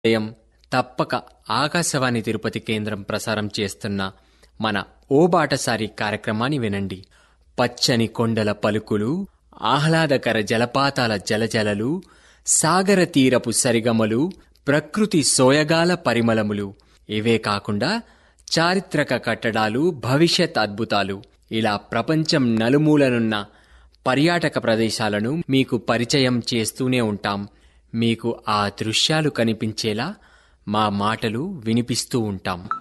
ఉదయం తప్పక ఆకాశవాణి తిరుపతి కేంద్రం ప్రసారం చేస్తున్న మన ఓ బాటసారి కార్యక్రమాన్ని వినండి పచ్చని కొండల పలుకులు ఆహ్లాదకర జలపాతాల జలజలలు సాగర తీరపు సరిగమలు ప్రకృతి సోయగాల పరిమళములు ఇవే కాకుండా చారిత్రక కట్టడాలు భవిష్యత్ అద్భుతాలు ఇలా ప్రపంచం నలుమూలనున్న పర్యాటక ప్రదేశాలను మీకు పరిచయం చేస్తూనే ఉంటాం మీకు ఆ దృశ్యాలు కనిపించేలా మా మాటలు వినిపిస్తూ ఉంటాం